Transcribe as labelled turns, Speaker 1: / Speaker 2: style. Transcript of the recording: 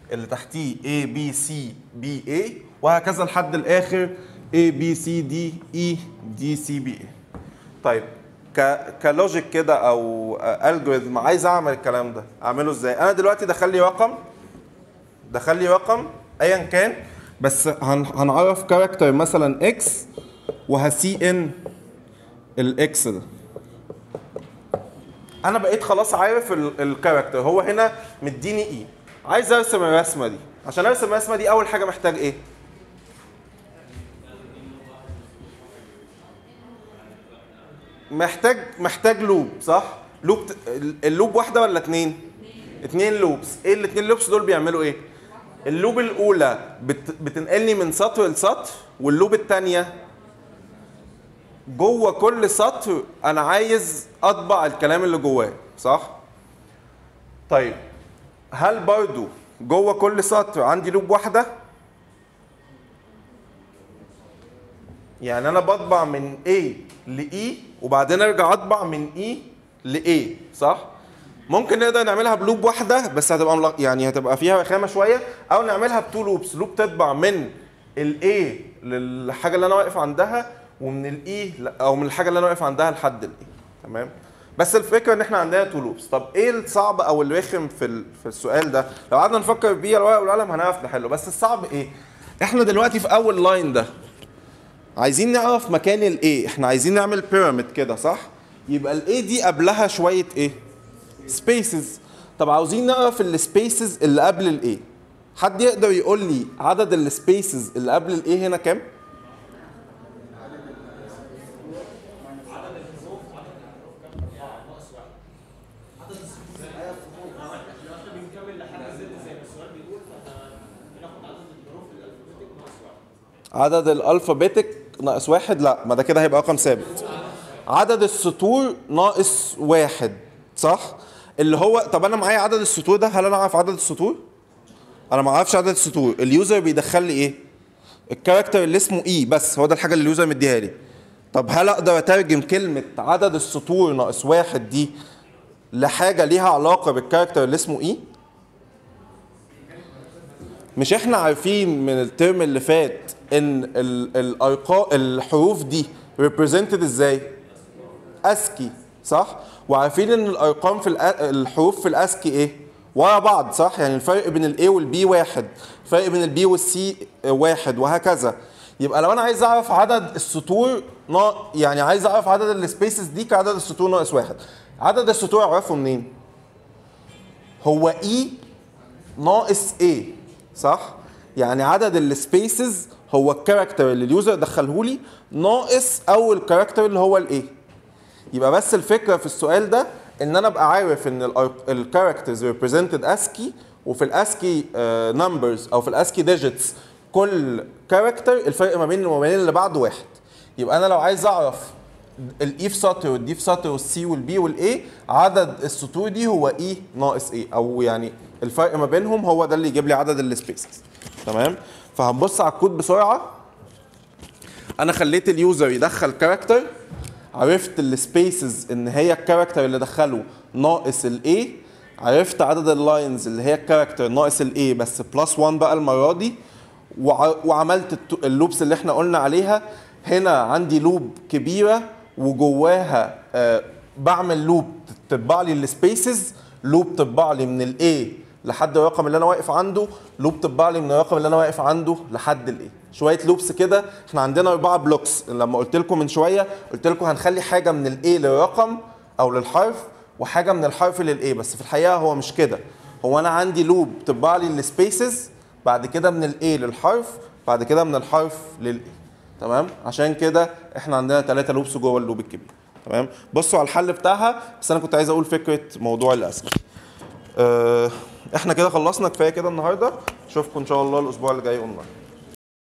Speaker 1: اللي تحتيه A B C B A وهكذا لحد الاخر A B C D E D C B A طيب ك كلوجيك كده او الجوريثم عايز اعمل الكلام ده اعمله ازاي انا دلوقتي دخل لي رقم دخل لي رقم ايا كان بس هن هنعرف كاركتر مثلا اكس وهسي ان الاكس ده انا بقيت خلاص عارف ال- الكاركتر هو هنا مديني ايه عايز ارسم الرسمه دي عشان ارسم الرسمه دي اول حاجه محتاج ايه محتاج محتاج لوب صح لوب ت- اللوب واحده ولا اتنين اتنين لوبس ايه الاتنين لوبس دول بيعملوا ايه اللوب الاولى بت... بتنقلني من سطر لسطر واللوب الثانيه جوه كل سطر انا عايز اطبع الكلام اللي جواه صح طيب هل برضو جوه كل سطر عندي لوب واحده يعني انا بطبع من A ل E وبعدين ارجع اطبع من E ل A صح ممكن نقدر نعملها بلوب واحده بس هتبقى ملق... يعني هتبقى فيها رخامه شويه او نعملها بتو لوبس لوب تطبع من ال A للحاجه اللي انا واقف عندها ومن ال E ل- او من الحاجه اللي انا واقف عندها لحد ال A تمام بس الفكره ان احنا عندنا تو لوبس طب ايه الصعب او الرخم في ال... في السؤال ده لو قعدنا نفكر بيه الورقه والقلم هنعرف نحله بس الصعب ايه احنا دلوقتي في اول لاين ده عايزين نعرف مكان الايه احنا عايزين نعمل بيراميد كده صح يبقى الايه دي قبلها شويه ايه سبيسز طب عاوزين نعرف السبيسز اللي قبل الايه حد يقدر يقول لي عدد السبيسز اللي قبل الايه هنا كام عدد الالفابيتك ناقص واحد لا ما ده كده هيبقى رقم ثابت عدد السطور ناقص واحد صح اللي هو طب انا معايا عدد السطور ده هل انا اعرف عدد السطور انا ما اعرفش عدد السطور اليوزر بيدخل لي ايه الكاركتر اللي اسمه اي بس هو ده الحاجه اللي اليوزر مديها لي طب هل اقدر اترجم كلمه عدد السطور ناقص واحد دي لحاجه ليها علاقه بالكاركتر اللي اسمه اي مش احنا عارفين من الترم اللي فات ان ال- الارقام الحروف دي represented ازاي اسكي صح وعارفين ان الارقام في الأ- الحروف في الاسكي ايه ورا بعض صح يعني الفرق بين الاي والبي واحد الفرق بين البي والسي واحد وهكذا يبقى لو انا عايز اعرف عدد السطور نا يعني عايز اعرف عدد السبيسز دي كعدد السطور ناقص واحد عدد السطور اعرفه منين هو اي ناقص ايه صح يعني عدد السبيسز هو الكاركتر اللي اليوزر دخله لي ناقص اول كاركتر اللي هو الايه يبقى بس الفكره في السؤال ده ان انا ابقى عارف ان الكاركترز ريبريزنتد اسكي وفي الاسكي نمبرز او في الاسكي ديجيتس كل كاركتر الفرق ما بين وما بين اللي بعده واحد يبقى انا لو عايز اعرف الاي في سطر والدي في سطر والسي والبي والاي عدد السطور دي هو اي ناقص ايه او يعني الفرق ما بينهم هو ده اللي يجيب لي عدد السبيسز تمام فهنبص على الكود بسرعه انا خليت اليوزر يدخل كاركتر عرفت السبيسز ان هي الكاركتر اللي دخله ناقص الاي عرفت عدد اللاينز اللي هي الكاركتر ناقص الاي بس بلس 1 بقى المره دي وع- وعملت الت- اللوبس اللي احنا قلنا عليها هنا عندي لوب كبيره وجواها آه بعمل لوب تطبع لي السبيسز لوب تطبع لي من الاي لحد الرقم اللي انا واقف عنده لوب تطبع لي من الرقم اللي انا واقف عنده لحد الايه شويه لوبس كده احنا عندنا اربعه بلوكس لما قلت لكم من شويه قلت لكم هنخلي حاجه من الاي للرقم او للحرف وحاجه من الحرف للاي بس في الحقيقه هو مش كده هو انا عندي لوب تطبع لي السبيسز بعد كده من الاي للحرف بعد كده من الحرف للاي تمام عشان كده احنا عندنا ثلاثه لوبس جوه اللوب الكبير تمام بصوا على الحل بتاعها بس انا كنت عايز اقول فكره موضوع الاسكي أه احنا كده خلصنا كفايه كده النهارده اشوفكم ان شاء الله الاسبوع اللي جاي اونلاين